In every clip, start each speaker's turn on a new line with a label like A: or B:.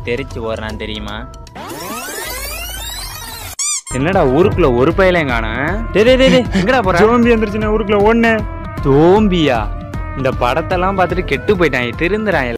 A: தெரிச்சு ஓடுறான் தெரியுமா என்னடா ஊருக்குள்ள ஒரு பையலையும் காணோம் டேய் டேய், டேய் டேய், எங்கடா போற
B: ஜோம்பி வந்துருச்சுண்ணே ஊருக்குள்ள ஓடுனேன்
A: ஜோம்பியா இந்த படத்தெல்லாம் பார்த்துட்டு கெட்டு போயிட்டான் திருந்துறான்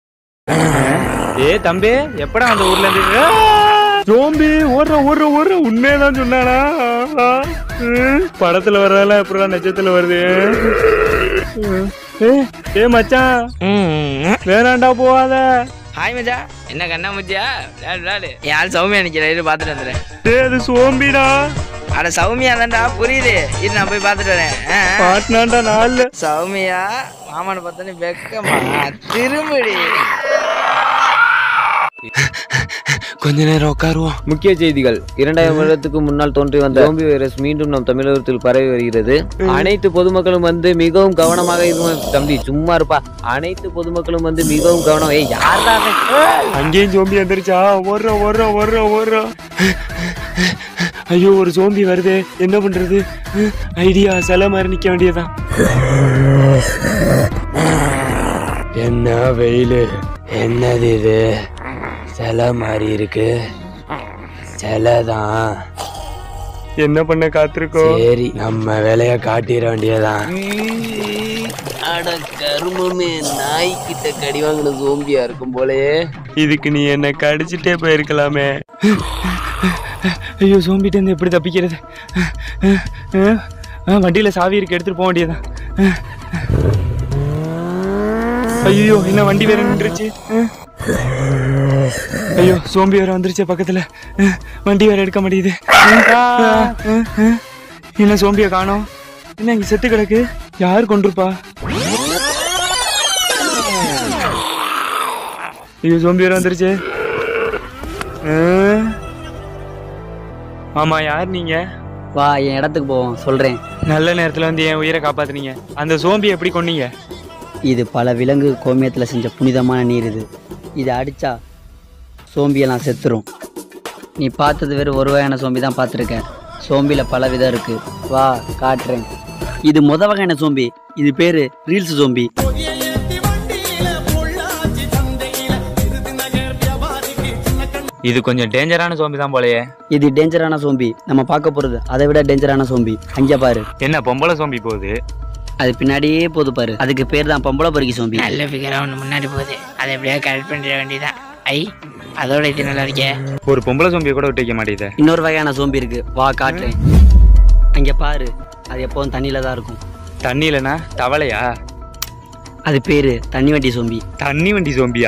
A: ஏ தம்பி எப்படா அந்த ஊர்ல இருந்து
B: ஜோம்பி ஓடுற ஓடுற ஓடுற உண்மையதான் சொன்னானா ம், படத்துல வர்றதெல்லாம் எப்படா நட்சத்திரத்துல வருது ம், ஏ, ஏ மச்சான் வேணாண்டா போகாத
C: ஹாய் மச்சா என்ன கண்ணா மச்சியா விளையாடு விளையாடு என் ஆள் சௌமியா நிக்கிற இரு பார்த்துட்டு வந்துடுறேன்
B: டேய் அது சோம்பிடா
C: அட சௌமியா தான்டா புரியுது இரு நான் போய் பார்த்துட்டு வரேன் ஆ, ஆ.
B: பாட்டினாண்டா நாள்ல
C: சௌமியா மாமனை பார்த்தோன்னே வெக்கமா திரும்படி
D: கொஞ்ச நேரம் உட்காருவோம்
E: முக்கிய செய்திகள் இரண்டாயிரம் வருடத்துக்கு முன்னால் தோன்றி வந்த ஜோம்பி வைரஸ் மீண்டும் நம் தமிழகத்தில் பரவி வருகிறது அனைத்து பொதுமக்களும் வந்து மிகவும் கவனமாக இருக்கும் தம்பி சும்மா இருப்பா அனைத்து பொதுமக்களும் வந்து மிகவும் கவனம் ஏய் யாரா அவன்?
B: அங்கேயும் ஜோம்பி வந்துருச்சா ஓடுற ஓடுற ஓடுற ஓடுற ஐயோ ஒரு ஜோம்பி வருதே என்ன பண்றது ஐடியா சில மாதிரி நிக்க வேண்டியதான்
D: என்ன வெயிலு என்னது இது சிலை மாதிரி இருக்கு சிலை தான்
B: என்ன பண்ண காத்திருக்கோம்
D: சரி நம்ம வேலைய காட்டிட வேண்டியதான்
E: அட கருமமே நாய்க்கிட்ட கடி வாங்கின சோம்பியா இருக்கும் போலயே
B: இதுக்கு நீ என்ன கடிச்சிட்டே போயிருக்கலாமே ஐயோ சோம்பிட்டு இருந்து எப்படி தப்பிக்கிறது ஆ, வண்டியில சாவி இருக்கு எடுத்துட்டு போக வேண்டியதான் ஐயோ என்ன வண்டி வேற நின்றுச்சு ஐயோ சோம்பி வேற வந்துருச்சு பக்கத்துல ஆ, வண்டி வேற எடுக்க மாட்டேங்குது ஆ, ஆ, ஆ. என்ன சோம்பிய காணோம் என்ன இங்க செத்து கிடக்கு யார் கொண்டிருப்பா ஐயோ சோம்பி வேற வந்துருச்சு ஆ. ஆமா யார் நீங்க
F: வா என் இடத்துக்கு போவோம் சொல்றேன்
B: நல்ல நேரத்துல வந்து என் உயிரை காப்பாத்துனீங்க அந்த சோம்பி எப்படி கொன்னீங்க
F: இது பல விலங்கு கோமியத்தில் செஞ்ச புனிதமான நீர் இது இதை அடிச்சா சோம்பியெல்லாம் செத்துரும் நீ பார்த்தது வெறும் ஒரு வகையான சோம்பி தான் பார்த்துருக்க சோம்பியில் பல விதம் இருக்கு வா காட்டுறேன் இது முத வகையான சோம்பி இது பேரு ரீல்ஸ் சோம்பி
A: இது கொஞ்சம் டேஞ்சரான சோம்பி தான் போலயே
F: இது டேஞ்சரான சோம்பி நம்ம பார்க்க போறது அதை விட டேஞ்சரான சோம்பி அங்கே பாரு
A: என்ன பொம்பளை சோம்பி போகுது
F: அது பின்னாடியே போது பாரு அதுக்கு பேர் தான் பொம்பளை பொறுக்கி சோம்பி
C: நல்ல ஃபிகரா ஒன்று முன்னாடி போகுது அதை எப்படியா கரெக்ட் பண்ணிட வேண்டியதான் ஐ அதோட இது நல்லா இருக்கே
B: ஒரு பொம்பளை சோம்பியை கூட விட்டு வைக்க மாட்டேங்குது
F: இன்னொரு வகையான சோம்பி இருக்கு வா காட்டுறேன் அங்கே பாரு அது எப்போதும் தண்ணியில தான் இருக்கும்
B: தண்ணி இல்லைனா தவளையா
F: அது பேரு தண்ணி வண்டி சோம்பி
B: தண்ணி வண்டி சோம்பியா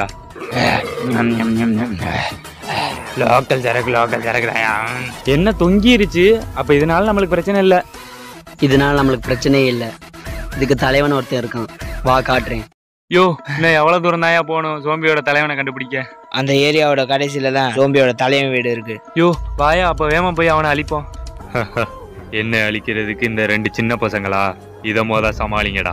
B: லோக்கல் சரக்கு லோக்கல் சரக்குடாயா என்ன தொங்கிருச்சு அப்ப இதனால நம்மளுக்கு பிரச்சனை இல்ல
F: இதனால நம்மளுக்கு பிரச்சனையே இல்லை இதுக்கு தலைவன் ஒருத்தன் இருக்கான் வா காட்டுறேன்
B: யோ இன்னும் எவ்வளவு தூரம் தாயா போகணும் சோம்பியோட தலைவனை கண்டுபிடிக்க
C: அந்த ஏரியாவோட கடைசியில தான் சோம்பியோட தலைவன் வீடு இருக்கு
B: யோ வாயா அப்ப வேமா போய் அவனை அழிப்போம் என்ன அழிக்கிறதுக்கு இந்த ரெண்டு சின்ன பசங்களா இத மோத சமாளிங்கடா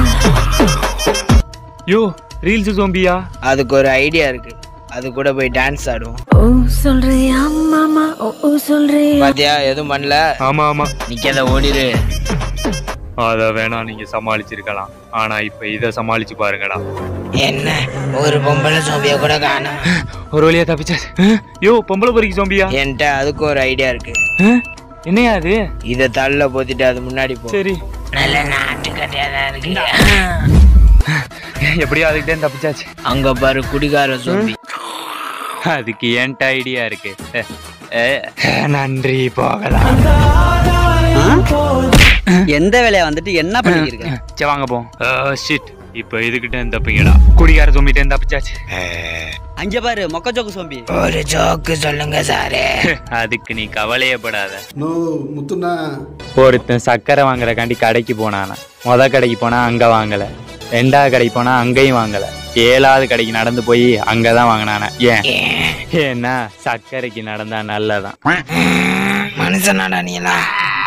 B: யோ ரீல்ஸ் சோம்பியா
C: அதுக்கு ஒரு ஐடியா இருக்கு அது கூட போய் டான்ஸ் ஆடுவோம்
G: ஓ சொல்றியா மாமா ஓ ஓ சொல்றியா
C: பாத்தியா எதுவும் பண்ணல
B: ஆமா ஆமா
C: நிக்காத ஓடிடு
B: அத வேணா நீங்க சமாளிச்சிருக்கலாம் ஆனா இப்ப இத சமாளிச்சு பாருங்கடா
C: என்ன ஒரு பொம்பளை சோம்பிய கூட காணும்
B: ஒரு வழியா தப்பிச்சாச்சு அஹ், யோ பொம்பளை பொறுக்கி சோம்பியா
C: என்கிட்ட அதுக்கும் ஒரு ஐடியா இருக்கு
B: அஹ், என்னையா அது
C: இத தள்ள போத்திட்டு அது முன்னாடி போ
B: சரி
C: நல்ல நாட்டு கட்டையா தான் இருக்கு
B: எப்படியோ அதுக்கிட்டே தப்பிச்சாச்சு
C: அங்க பாரு குடிகார சோம்பி
A: அதுக்கு என்கிட்ட ஐடியா இருக்கு அஹ், அஹ்,
B: நன்றி போகலாம்
F: எந்த வேலையை வந்துட்டு என்ன பண்ணிருக்க
B: சரி வாங்க போ ஷிட் இப்போ இதுகிட்ட தப்பிங்கடா குடிகார சோம்பிட்டே தப்பிச்சாச்சு
F: அங்க பாரு மொக்க ஜோக்கு சோம்பி
C: ஒரு ஜோக்கு சொல்லுங்க சாரே
A: அதுக்கு நீ கவலையப்படாத
H: நோ முத்துண்ணா
A: ஒருத்தன் சக்கரை வாங்குறக்காண்டி கடைக்கு போனானா முத கடைக்கு போனா அங்க வாங்கல ரெண்டாவது கடைக்கு போனா அங்கேயும் வாங்கல ஏழாவது கடைக்கு நடந்து போய் அங்கதான் வாங்கினானே ஏன் ஏன்னா சர்க்கரைக்கு நடந்தா நல்லதான்
C: மனுஷனாடா நீலாம்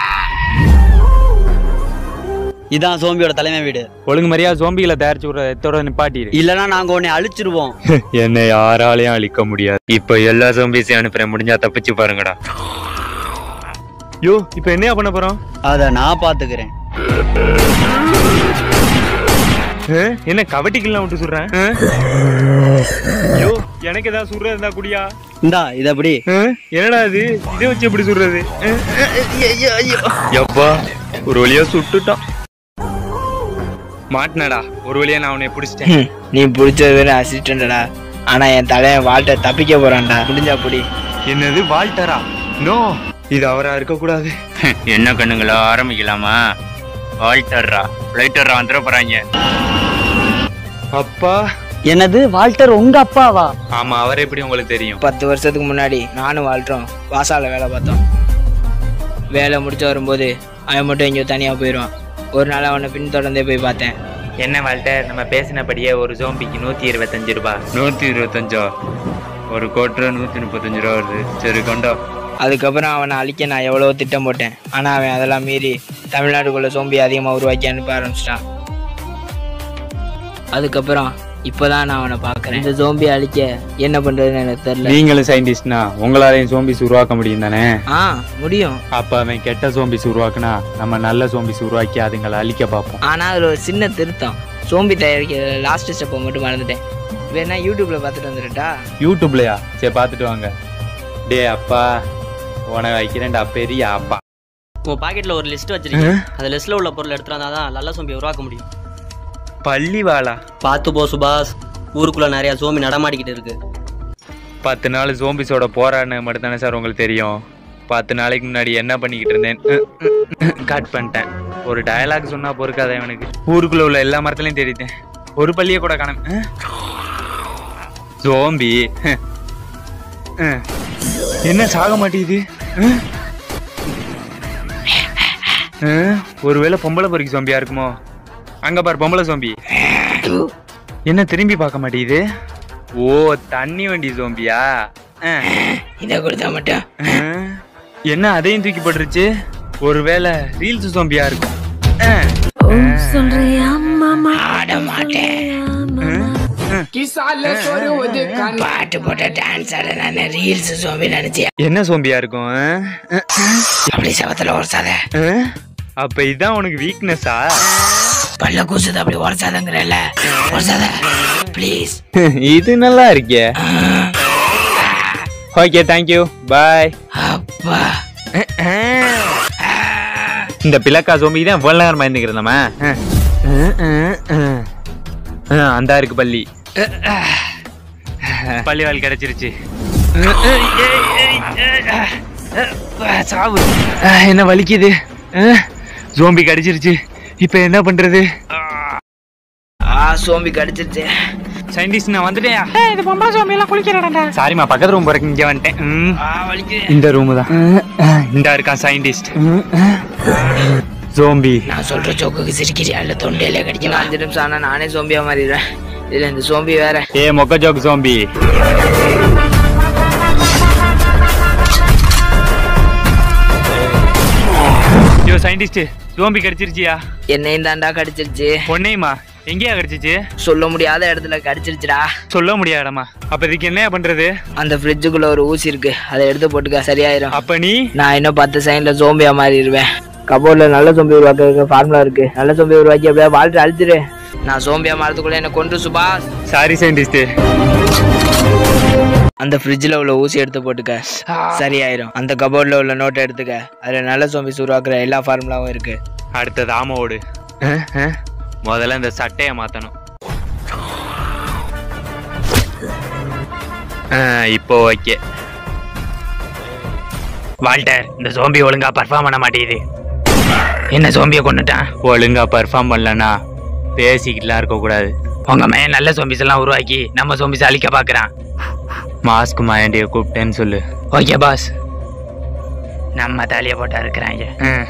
F: இதான் சோம்பியோட தலைமை வீடு
B: ஒழுங்கு மரியாதை சோம்பிகளை தயாரிச்சு விடுற எத்தோட நிப்பாட்டிடு
F: இல்லனா நாங்க உன்னை அழிச்சிருவோம்
B: என்னை யாராலையும் அழிக்க முடியாது இப்போ எல்லா சோம்பிஸையும் அனுப்புறேன் முடிஞ்சா தப்பிச்சு பாருங்கடா யோ இப்போ என்னையா பண்ண போறோம்
F: அத நான் பாத்துக்கிறேன்
B: ஆ? என்ன கவட்டிக்கெல்லாம் விட்டு சொல்றேன் ஐயோ எனக்கு ஏதாவது சுடுறது இருந்தா குடியா
F: இந்தா இது அப்படி
B: ஆ? என்னடா இது இதை வச்சு எப்படி சுடுறது ஆ? ஐயோ, ஐயோ. யப்பா ஒரு வழியா சுட்டுட்டான் மாட்டினடா ஒரு வழியா நான் அவனை பிடிச்சிட்டேன்
C: ஹம், நீ பிடிச்சது வேற அசிஸ்டண்டடா ஆனா என் தலையன் வாழ்ட்ட தப்பிக்க போறான்டா முடிஞ்சா புடி
B: என்னது வால்டரா நோ இது அவரா இருக்க கூடாது
A: என்ன கண்ணுங்களா ஆரம்பிக்கலாமா வால்டர்ரா ஃப்ளைட்டர்ரா வந்துட போறாங்க
B: அப்பா
F: என்னது வால்டர் உங்க அப்பாவா
A: ஆமா அவர் எப்படி உங்களுக்கு தெரியும்
C: பத்து வருஷத்துக்கு முன்னாடி நானும் வாழ்றோம் வாசால வேலை பார்த்தோம் வேலை முடிச்சு வரும்போது அவன் மட்டும் எங்கேயோ தனியாக போயிடுவான் ஒரு நாள் அவனை பின்தொடர்ந்தே போய் பார்த்தேன்
A: என்ன வால்டர் நம்ம பேசினபடியே ஒரு ஜோம்பிக்கு நூத்தி இருபத்தஞ்சு ரூபாய்
B: நூத்தி இருபத்தஞ்சா ஒரு கோட்டரை நூத்தி முப்பத்தஞ்சு ரூபா வருது சரி கொண்டா
C: அதுக்கப்புறம் அவனை அழிக்க நான் எவ்வளவோ திட்டம் போட்டேன் ஆனால் அவன் அதெல்லாம் மீறி தமிழ்நாட்டுக்குள்ளே சோம்பி அதிகமாக உருவாக்கி அனுப்ப ஆரம்பிச்சிட்டான் அதுக்கப்புறம் இப்போதான் நான் அவனை பார்க்குறேன் இந்த சோம்பி அழிக்க என்ன பண்ணுறதுன்னு எனக்கு தெரில
A: நீங்களும் சயின்டிஸ்ட்னா உங்களாலையும் சோம்பிஸ் உருவாக்க முடியும் தானே
C: ஆ முடியும்
A: அப்ப அவன் கெட்ட சோம்பிஸ் உருவாக்குனா நம்ம நல்ல சோம்பிஸ் உருவாக்கி அதுங்களை அழிக்க பார்ப்போம்
C: ஆனால் அதில் ஒரு சின்ன திருத்தம் சோம்பி தயாரிக்கிற லாஸ்ட் ஸ்டெப்பை மட்டும் மறந்துட்டேன் வேணா யூடியூப்பில் பார்த்துட்டு வந்துட்டா
A: யூடியூப்லயா சரி பார்த்துட்டு வாங்க டே அப்பா உனக்கு வைக்கிறேன்டா பெரிய அப்பா
H: உன் பாக்கெட்ல ஒரு லிஸ்ட் வச்சிருக்கேன் அந்த லிஸ்ட்ல உள்ள பொருள் எடுத்துட்டு வந்தா தான் நல்ல சோம்பி உருவாக்க முடியும்
B: பள்ளி வாளா
H: பார்த்து போ சுபாஷ் ஊருக்குள்ள நிறைய சோம்பி நடமாடிக்கிட்டு இருக்கு
A: பத்து நாள் சோம்பிஸோட போராடின மட்டும் தானே சார் உங்களுக்கு தெரியும் பத்து நாளைக்கு முன்னாடி என்ன பண்ணிக்கிட்டு இருந்தேன் கட் பண்ணிட்டேன் ஒரு டயலாக் சொன்னா பொறுக்காத இவனுக்கு ஊருக்குள்ள உள்ள எல்லா மரத்துலயும் தேடிட்டேன் ஒரு பள்ளியை கூட காணும் சோம்பி
B: என்ன சாக மாட்டேங்குது ஆ? ஆ? ஒருவேளை பொம்பளை பொறிக்கு சோம்பியா இருக்குமோ அங்க பாரு பொம்பளை சோம்பி என்ன திரும்பி பார்க்க மாட்டேங்குது ஓ தண்ணி வண்டி சோம்பியா ஆ.
C: இதை கொடுத்தா மட்டும்
B: ஆ? என்ன அதையும் தூக்கி போட்டுருச்சு ஒருவேளை ரீல்ஸ் சோம்பியா இருக்கும் ஆ.
G: ஓ சொல்றியா மாமா
C: ஆட மாட்டேன் பாட்டு போட்ட டான்ஸ் ஆட நான் ரீல்ஸ் சோம்பி நினைச்சேன்
B: என்ன சோம்பியா இருக்கும் ஆ?
C: அப்படி சவத்துல உரசாத
B: ஆ? அப்ப இதான் உனக்கு வீக்னஸா
C: பல்ல கூசுது அப்படி உரசாதங்கிறல்ல உரசாத ப்ளீஸ்
A: இது நல்லா இருக்கே ஓகே தேங்க்யூ பாய்
C: அப்பா
A: இந்த பிளக்கா சோம்பி தான் இவ்வளவு நேரம் பயந்துக்கிறோம் நம்ம அந்த இருக்கு பள்ளி
B: பள்ளி வாழ் கிடைச்சிருச்சு சாவு ஆ, என்ன வலிக்குது ஜோம்பி கடிச்சிருச்சு இப்ப என்ன பண்றது
C: ஆ சோம்பி கடிச்சிருச்சு
B: சயின்டிஸ்ட் நான் வந்துட்டேயா இது பொம்பளை சோம்பி எல்லாம் குளிக்கிறடா சாரிமா பக்கத்து ரூம் போறக்கு இங்க வந்துட்டேன் ம்.
C: ஆ வலிக்குது
B: இந்த ரூம் தான் இந்த இருக்கான் சயின்டிஸ்ட் ஜோம்பி
C: நான் சொல்ற ஜோக்குக்கு சிரிக்கிறியா இல்ல தொண்டையில கடிக்கும் அஞ்சு நிமிஷம் ஆனா நானே சோம்பியா மாறிடுவேன் இதுல இந்த சோம்பி வேற
A: ஏ மொக்க ஜோக் சோம்பி
B: ஐயோ சயின்டிஸ்ட் ஜோம்பி கடிச்சிருச்சியா
C: என்னையும் தாண்டா கடிச்சிருச்சு
B: பொன்னையுமா எங்கேயா கடிச்சிச்சு
C: சொல்ல முடியாத இடத்துல கடிச்சிருச்சுடா
B: சொல்ல முடியாதம்மா அப்ப இதுக்கு என்னையா பண்றது
C: அந்த ஃப்ரிட்ஜுக்குள்ள ஒரு ஊசி இருக்கு அதை எடுத்து போட்டுக்க சரியாயிரும்
B: அப்ப நீ
C: நான் இன்னும் பத்து செகண்ட்ல சோம்பியா மாறிடுவேன் கபோர்ட்ல நல்ல சோம்பி உருவாக்க ஃபார்முலா இருக்கு நல்ல சோம்பி உருவாக்கி அப்படியே வாழ்த்து அழுத்திரு நான் சோம்பியா மாறதுக்குள்ள என்ன கொண்டு சுபாஷ்
B: சாரி சயின்டிஸ்ட்
C: அந்த ஃப்ரிட்ஜில் உள்ள ஊசி எடுத்து போட்டுக்க சரியாயிரும் அந்த கபோர்டில் உள்ள நோட்டை எடுத்துக்க அதில் நல்ல சோம்பி உருவாக்குற எல்லா ஃபார்முலாவும் இருக்கு
B: அடுத்தது ஆமோடு முதல்ல இந்த சட்டையை மாத்தணும்
A: ஆ, இப்போ ஓகே வால்டர் இந்த சோம்பி ஒழுங்கா பர்ஃபார்ம் பண்ண மாட்டேங்குது என்ன சோம்பியை கொண்டுட்டான் ஒழுங்கா பர்ஃபார்ம் பண்ணலனா பேசிக்கிட்டுலாம் இருக்கக்கூடாது உங்க மையன் நல்ல சோம்பிஸ் எல்லாம் உருவாக்கி நம்ம சோம்பிஸ் அழிக்க பாக்குறான் மாஸ்க் மாயண்டிய கூப்பிட்டேன்னு சொல்லு ஓகே பாஸ் நம்ம தாலியை போட்டா இருக்கிறாங்க ம்.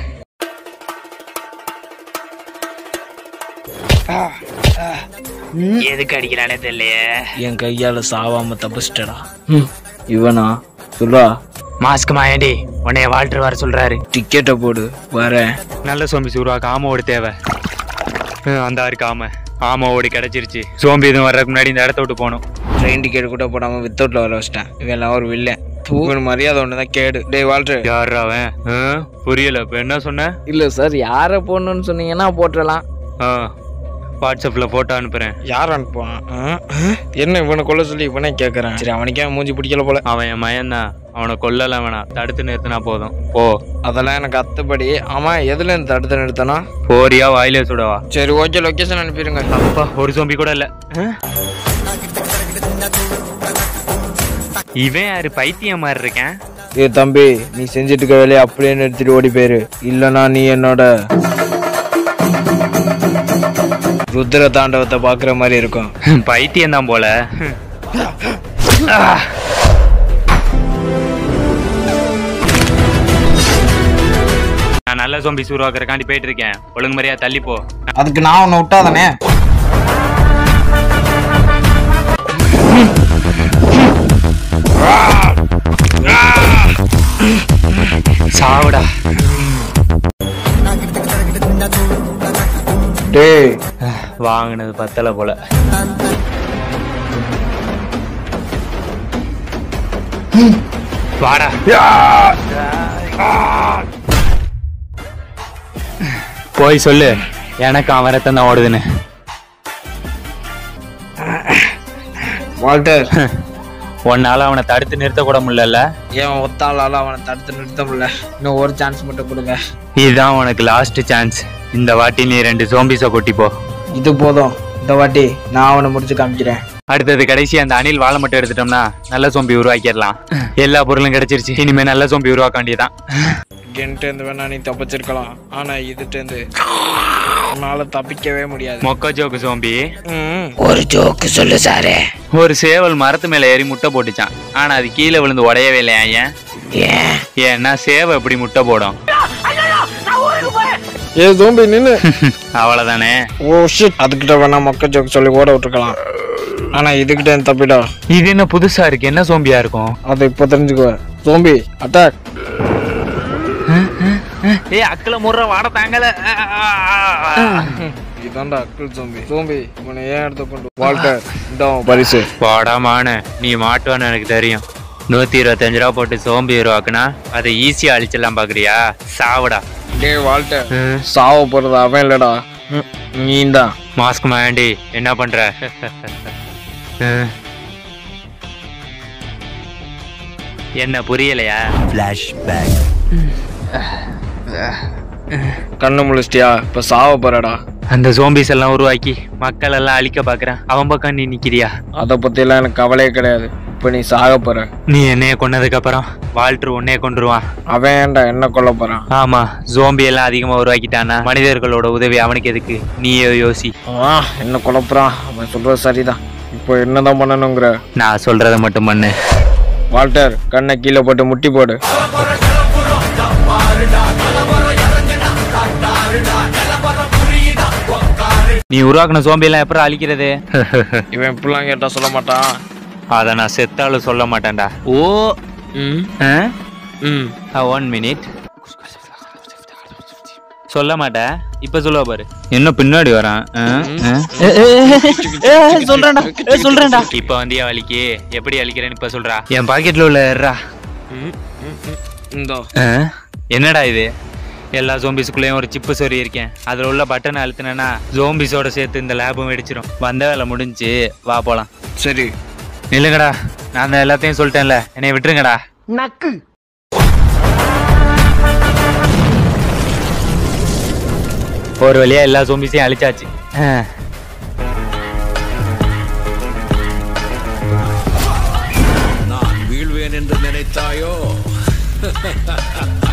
A: எதுக்கு அடிக்கிறானே தெரியலையே
C: என் கையால் சாவாம தப்பிச்சிட்டடா இவனா சொல்லுவா
A: மாஸ்க் மாயண்டி உன்னைய வால்டர் வர சொல்றாரு
C: டிக்கெட்டை போடு வரேன்
B: நல்ல சோம்பி உருவாக்க ஆமோடு தேவை அஹ், அந்த இருக்கு ஆமை ஆமாவோடு கிடைச்சிருச்சு சோம்பி எதுவும் வர்றதுக்கு முன்னாடி இந்த இடத்த விட்டு போகணும்
C: ட்ரெயின் டிக்கெட் கூட போடாம வித்தவுட்ல வர வச்சிட்டேன் இவன் எல்லாம் ஒரு வில்லன் தூக்கணும் மரியாதை ஒன்று தான் கேடு டேய் வாழ்ற
B: யார் அவன் அஹ், புரியல இப்ப என்ன சொன்ன
C: இல்லை சார் யாரை போடணும்னு சொன்னீங்கன்னா போட்டுடலாம்
B: ஆ வாட்ஸ்அப்ல போட்டோ அனுப்புறேன்
C: யார் அனுப்புவான் ஆ? ஆ? என்ன இவனை கொல்ல சொல்லி இவனே கேட்குறேன் சரி அவனுக்கே மூஞ்சி பிடிக்கல போல
B: அவன் என் மயன் தான் அவனை கொல்லலாம் வேணாம் தடுத்து நிறுத்தினா போதும் போ
C: அதெல்லாம் எனக்கு அத்துப்படி ஆமாம் எதுல இருந்து தடுத்து நிறுத்தனா
B: போறியா வாயிலே சுடவா
C: சரி ஓகே லொக்கேஷன் அனுப்பிடுங்க
B: அப்பா ஒரு சோம்பி கூட இல்ல ஆ? இவன் யாரு பைத்தியம் மாதிரி இருக்கேன்
C: ஏ தம்பி நீ செஞ்சுட்டு இருக்க வேலையை அப்படியே நிறுத்திட்டு ஓடி போயிரு இல்லனா நீ என்னோட ருத்ர தாண்டவத்தை பாக்குற மாதிரி இருக்கும்
B: பைத்தியம் தான் போல நான் நல்ல சோம்பி உருவாக்குறக்காண்டி போயிட்டு இருக்கேன் ஒழுங்கு மாதிரியா தள்ளி போ
C: அதுக்கு நான் உன்னை விட்டாதானே
B: சாவுடா
C: டேய்
B: வாங்கினது பத்தல போல வாடா போய் சொல்லு எனக்கு அவன் ரத்தம் தான் ஓடுதுன்னு
C: வால்டர்
B: உன்னால அவனை தடுத்து நிறுத்த கூட முடியல
C: ஏன் ஒத்தாளால அவனை தடுத்து நிறுத்த முடியல இன்னும் ஒரு சான்ஸ் மட்டும் கொடுங்க
B: இதுதான் உனக்கு லாஸ்ட் சான்ஸ் இந்த வாட்டி நீ ரெண்டு சோம்பிஸை கொட்டி போ
C: இது போதும் இந்த வாட்டி நான் அவனை முடிச்சு காமிக்கிறேன்
B: அடுத்தது கடைசி அந்த அணில் வாழை மட்டும் எடுத்துட்டோம்னா நல்ல சோம்பி உருவாக்கிடலாம் எல்லா பொருளும் கிடைச்சிருச்சு இனிமே நல்ல சோம்பி உருவாக்க வேண்டியதான்
C: இருந்து வேணா நீ தப்பிச்சிருக்கலாம் ஆனா இதுட்டேந்து உன்னால தப்பிக்கவே முடியாது
B: மொக்க ஜோக்கு சோம்பி
C: ம்.
F: ஒரு ஜோக்கு சொல்லு சாரே
B: ஒரு சேவல் மரத்து மேல ஏறி முட்டை போட்டுச்சான் ஆனா அது கீழே விழுந்து உடையவே இல்லையா ஏன்
F: ஏன்
B: ஏன்னா சேவை எப்படி முட்டை போடும்
C: ஏ ஜோம்பி நின்னு
B: அவ்வளவுதானே
C: ஓ ஷிட் அதுக்கிட்ட வேணா மொக்க ஜோக் சொல்லி ஓட விட்டுருக்கலாம் ஆனா இதுகிட்ட இருந்து தப்பிடா
B: இது என்ன புதுசா இருக்கு என்ன சோம்பியா இருக்கும்
C: அதை இப்போ தெரிஞ்சுக்குவேன் ஜோம்பி அட்டாக்
B: ஏ அக்கல முற வாட தாங்கல
C: இதான்டா அக்கிள் ஜோம்பி ஜோம்பி இவனை ஏன் எடுத்து கொண்டு வால்டர் இதான் பரிசு
B: போடாமான நீ மாட்டுவான்னு எனக்கு தெரியும் நூத்தி இருபத்தஞ்சு ரூபா போட்டு சோம்பி உருவாக்குனா அதை ஈஸியா அழிச்சிடலாம் பாக்குறியா சாவுடா
C: டே வால்டர் சாவ போறது அவன் இல்லடா நீ தான்
B: மாஸ்க் மாண்டி என்ன பண்ற என்ன புரியலையா
C: கண்ணு முழிச்சிட்டியா இப்ப சாவ போறடா
B: அந்த சோம்பிஸ் எல்லாம் உருவாக்கி மக்கள் எல்லாம் அழிக்க பாக்குறேன் அவன் பக்கம் நீ நிக்கிறியா
C: அதை பத்தி எல்லாம் எனக்கு கவலையே கிடையாது இப்ப நீ சாக போற
B: நீ என்னைய கொன்னதுக்கு அப்புறம் வால்டர் உன்னைய கொண்டுருவான்
C: அவன் ஏன்டா என்ன கொல்ல போறான்
B: ஆமா ஜோம்பி எல்லாம் அதிகமா உருவாக்கிட்டானா மனிதர்களோட உதவி அவனுக்கு எதுக்கு நீயே யோசி
C: ஆ என்ன குழப்புறான் அவன் சொல்றது சரிதான் இப்போ என்னதான் பண்ணணுங்கிற
B: நான் சொல்றத மட்டும் பண்ணு
C: வால்டர் கண்ணை கீழே போட்டு முட்டி போடு
B: நீ உருவாக்குன சோம்பி எல்லாம் எப்பறம் அழிக்கிறது
C: இவன் இப்படிலாம் கேட்டா சொல்ல மாட்டான்
B: அத நான் செத்தாலும் சொல்ல மாட்டேன்டா ஓ
C: ம் ம்
B: ஒன் மினிட் சொல்ல மாட்டேன் இப்ப சொல்லுவ பாரு என்ன பின்னாடி வரான்
F: சொல்றேன்டா சொல்றேன்டா
B: இப்ப வந்தியா வலிக்கு எப்படி அழிக்கிறேன்னு இப்ப சொல்றா என் பாக்கெட்ல உள்ள எர்ரா
C: இந்தோ
B: என்னடா இது எல்லா ஜோம்பிஸ்குள்ளேயும் ஒரு சிப்பு சொறி இருக்கேன் அதுல உள்ள பட்டனை அழுத்தினேன்னா ஜோம்பிஸோட சேர்த்து இந்த லேபும் வெடிச்சிரும் வந்த வேலை முடிஞ்சு வா போலாம்
C: சரி
B: நில்லுங்கடா நான் தான் எல்லாத்தையும் சொல்லிட்டேன்ல என்னைய விட்டுருங்கடா
F: நக்கு
B: ஒரு வழியா எல்லா ஜோம்பிஸையும் அழிச்சாச்சு ஆ.
I: நான் வீழ்வேன் என்று நினைத்தாயோ